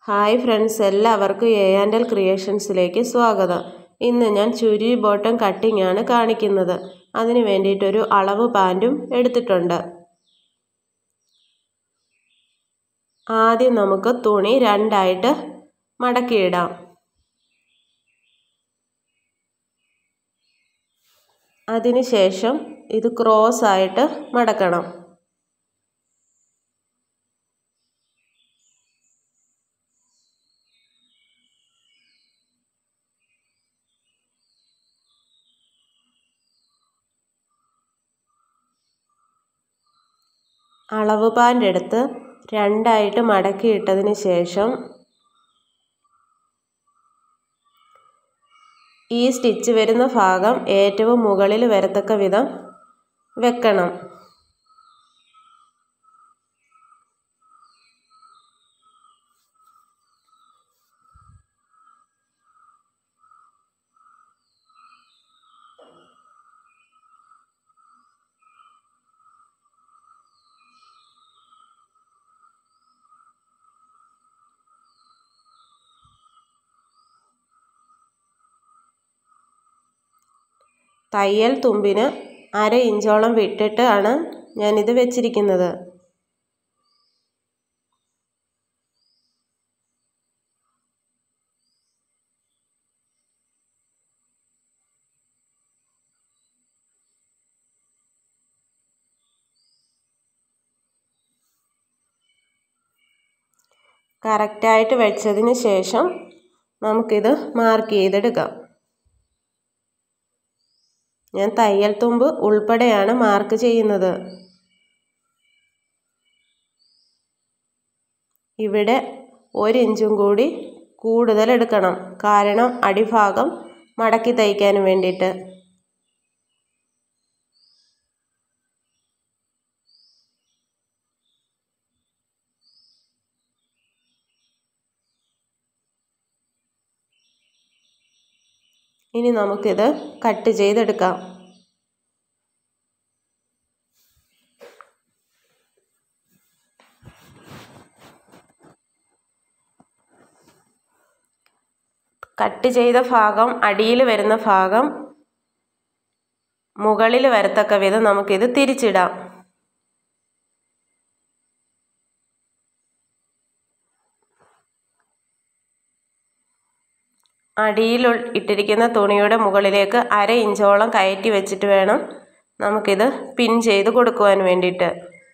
hi friends എല്ലാവർക്കും A and L ക്രിയേഷൻസിലേക്ക് സ്വാഗതം ഇന്ന് ഞാൻ ചുരി ബോട്ടം കട്ടിംഗ് ആണ് കാണിക്കുന്നത് അതിന് വേണ്ടിയിട്ടൊരു അളവ് പാൻറ്റും എടുത്തിട്ടുണ്ട് ആദ്യം നമുക്ക് തുണി രണ്ടായിട്ട് മടക്കിയിടാം അതിനുശേഷം ഇത് ക്രോസ് ആയിട്ട് മടക്കണം അളവ് പാൻ്റ് എടുത്ത് രണ്ടായിട്ട് മടക്കിയിട്ടതിന് ശേഷം ഈ സ്റ്റിച്ച് വരുന്ന ഭാഗം ഏറ്റവും മുകളിൽ വരത്തക്ക വിധം വെക്കണം തയ്യൽ തുമ്പിന് അര ഇഞ്ചോളം വിട്ടിട്ട് ആണ് ഞാനിത് വെച്ചിരിക്കുന്നത് കറക്റ്റായിട്ട് വെച്ചതിന് ശേഷം നമുക്കിത് മാർക്ക് ചെയ്തെടുക്കാം ഞാൻ തയ്യൽ തുമ്പ് ഉൾപ്പെടെയാണ് മാർക്ക് ചെയ്യുന്നത് ഇവിടെ ഒരു ഇഞ്ചും കൂടി കൂടുതൽ എടുക്കണം കാരണം അടിഭാഗം മടക്കി തയ്ക്കാൻ വേണ്ടിയിട്ട് ഇനി നമുക്കിത് കട്ട് ചെയ്തെടുക്കാം കട്ട് ചെയ്ത ഭാഗം അടിയിൽ വരുന്ന ഭാഗം മുകളിൽ വരത്തക്ക വിധം നമുക്കിത് തിരിച്ചിടാം അടിയിൽ ഇട്ടിരിക്കുന്ന തുണിയുടെ മുകളിലേക്ക് അര ഇഞ്ചോളം കയറ്റി വെച്ചിട്ട് വേണം നമുക്കിത് പിൻ ചെയ്ത് കൊടുക്കുവാൻ വേണ്ടിയിട്ട്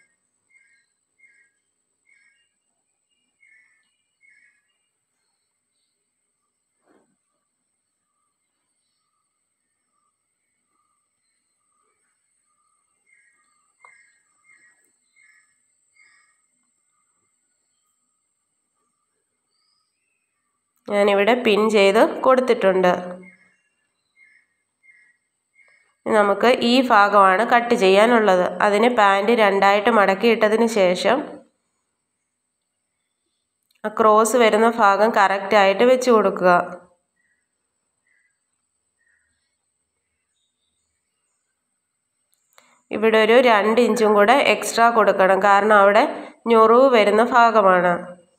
ഞാനിവിടെ പിൻ ചെയ്ത് കൊടുത്തിട്ടുണ്ട് നമുക്ക് ഈ ഭാഗമാണ് കട്ട് ചെയ്യാനുള്ളത് അതിന് പാൻറ് രണ്ടായിട്ട് മടക്കിയിട്ടതിന് ശേഷം ആ ക്രോസ് വരുന്ന ഭാഗം കറക്റ്റായിട്ട് വെച്ച് കൊടുക്കുക ഇവിടെ ഒരു രണ്ട് ഇഞ്ചും കൂടെ എക്സ്ട്രാ കൊടുക്കണം കാരണം അവിടെ ഞൊറിവ് വരുന്ന ഭാഗമാണ്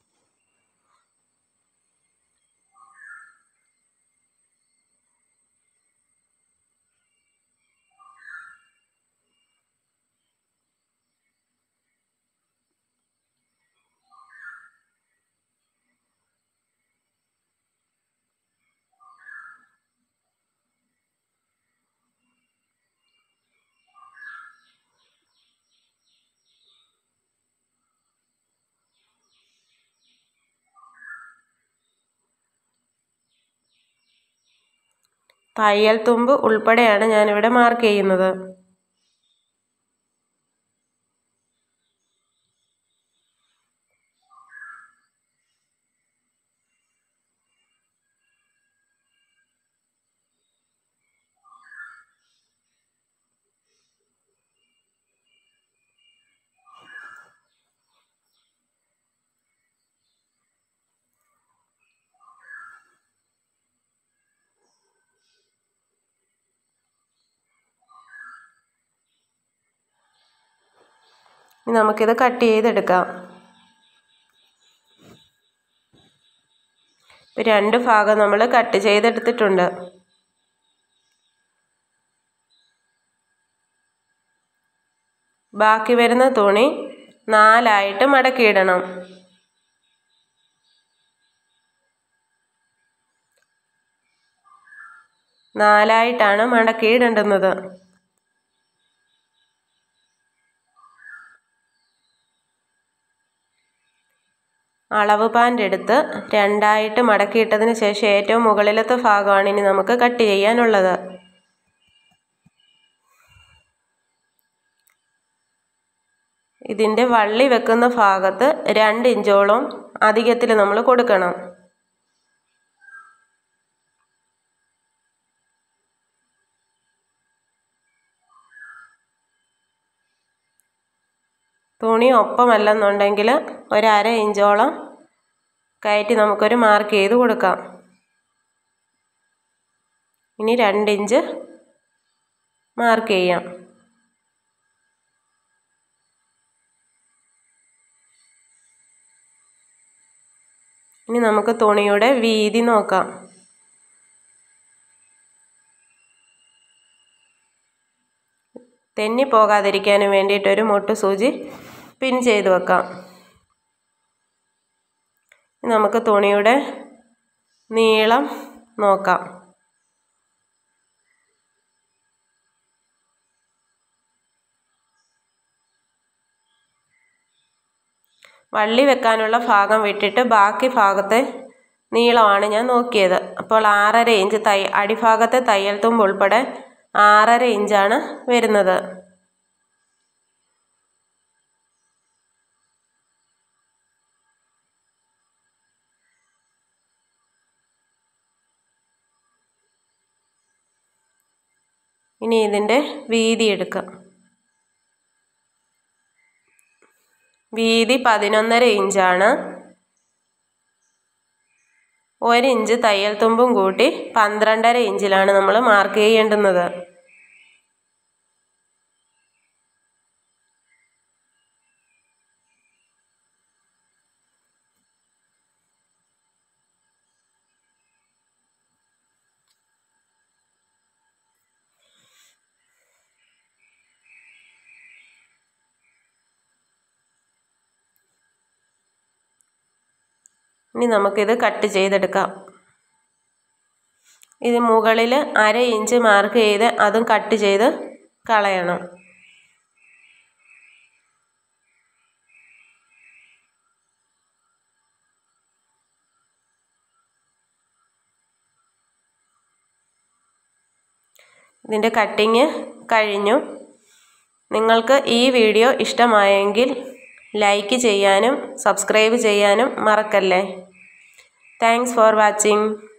തയ്യൽ തുമ്പ് ഉൾപ്പെടെയാണ് ഞാനിവിടെ മാർക്ക് ചെയ്യുന്നത് ഇനി നമുക്കിത് കട്ട് ചെയ്തെടുക്കാം ഇപ്പം രണ്ട് ഭാഗം നമ്മൾ കട്ട് ചെയ്തെടുത്തിട്ടുണ്ട് ബാക്കി വരുന്ന തുണി നാലായിട്ട് മടക്കിയിടണം നാലായിട്ടാണ് മടക്കിയിടേണ്ടുന്നത് അളവ് പാൻ്റ് എടുത്ത് രണ്ടായിട്ട് മടക്കിയിട്ടതിന് ശേഷം ഏറ്റവും മുകളിലത്തെ ഭാഗമാണ് ഇനി നമുക്ക് കട്ട് ചെയ്യാനുള്ളത് ഇതിൻ്റെ വള്ളി വെക്കുന്ന ഭാഗത്ത് രണ്ട് ഇഞ്ചോളം അധികത്തിൽ നമ്മൾ കൊടുക്കണം തുണി ഒപ്പമല്ലെന്നുണ്ടെങ്കിൽ ഒരു അര ഇഞ്ചോളം കയറ്റി നമുക്കൊരു മാർക്ക് ചെയ്ത് കൊടുക്കാം ഇനി രണ്ട് ഇഞ്ച് മാർക്ക് ചെയ്യാം ഇനി നമുക്ക് തുണിയുടെ വീതി നോക്കാം തെന്നി പോകാതിരിക്കാനും വേണ്ടിയിട്ടൊരു മുട്ട് സൂചി പിൻ ചെയ്ത് വെക്കാം നമുക്ക് തുണിയുടെ നീളം നോക്കാം വള്ളി വെക്കാനുള്ള ഭാഗം വിട്ടിട്ട് ബാക്കി ഭാഗത്തെ നീളമാണ് ഞാൻ നോക്കിയത് അപ്പോൾ ആറര ഇഞ്ച് തൈ അടിഭാഗത്തെ തയ്യൽ തുമ്പ് ഉൾപ്പെടെ ആറര ഇഞ്ചാണ് വരുന്നത് ഇനി ഇതിൻ്റെ വീതി എടുക്കാം വീതി പതിനൊന്നര ഇഞ്ചാണ് ഒരു ഇഞ്ച് തയ്യൽ തുമ്പും കൂട്ടി പന്ത്രണ്ടര ഇഞ്ചിലാണ് നമ്മൾ മാർക്ക് ചെയ്യേണ്ടുന്നത് ഇനി നമുക്കിത് കട്ട് ചെയ്തെടുക്കാം ഇത് മുകളിൽ അര ഇഞ്ച് മാർക്ക് ചെയ്ത് അതും കട്ട് ചെയ്ത് കളയണം ഇതിൻ്റെ കട്ടിങ് കഴിഞ്ഞു നിങ്ങൾക്ക് ഈ വീഡിയോ ഇഷ്ടമായെങ്കിൽ ലൈക്ക് ചെയ്യാനും സബ്സ്ക്രൈബ് ചെയ്യാനും മറക്കല്ലേ താങ്ക്സ് ഫോർ വാച്ചിങ്